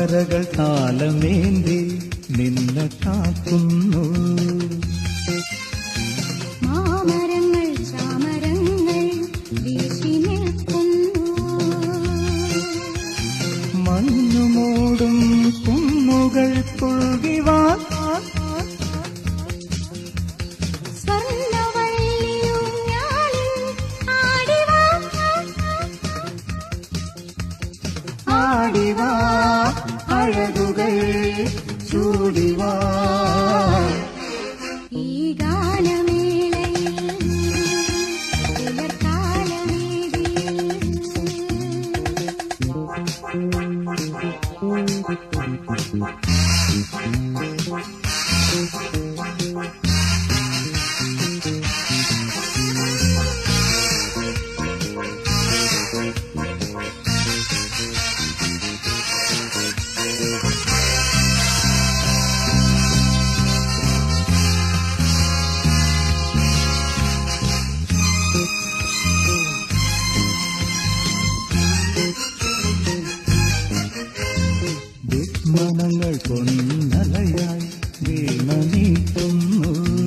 താമരകൾ താലമേന്തി നിന്നെ കാക്കുന്നു മാമരങ്ങൾ ചാമരങ്ങൾ വീശി നിൽക്കുന്നു മഞ്ഞുമൂടും കുന്നുകൾ പുൽകിവാ സ്വർണ്ണവള്ളിയൂഞ്ഞാലിൽ ആടിവാ ആടിവാ അഴകുകൾ ചൂടിവാ ഈ ഗാനമേളയിൽ പുലർക്കാലവേദിയിൽ വിസ്മനങ്ങൾ പൊന്നലയായി വീണ നീട്ടുന്നു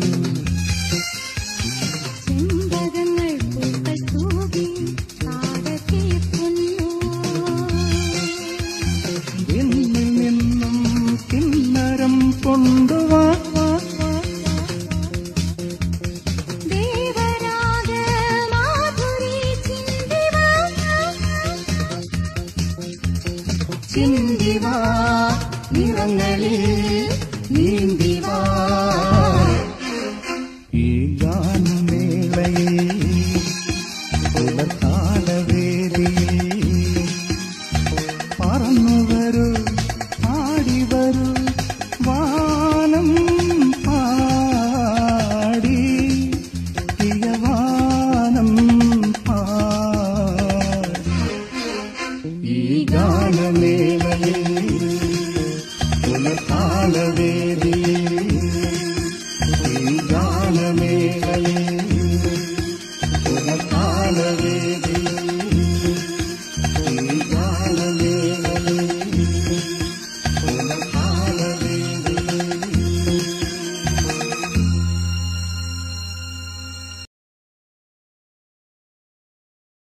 ചെമ്പകങ്ങൾ പൂക്കൾ തൂകി കാതകീർക്കുന്നു എന്നിൽ നിന്നും കിന്നരം കൊണ്ടുവാ ദേവരാഗ മാധുരി ചിന്തിവാ ചിന്തിവാ നിറങ്ങളിൽ നീന്തിവാ ഈ ഗാനമേളയിൽ പുലർക്കാലവേദിയിൽ പറന്നു വരൂ പാടി വരൂ വാനം പാടി പ്രിയവാനം പാടി ഈ ഗാനമേളയിൽ പുലർക്കാലവേദിയിൽ ഈ ഗാന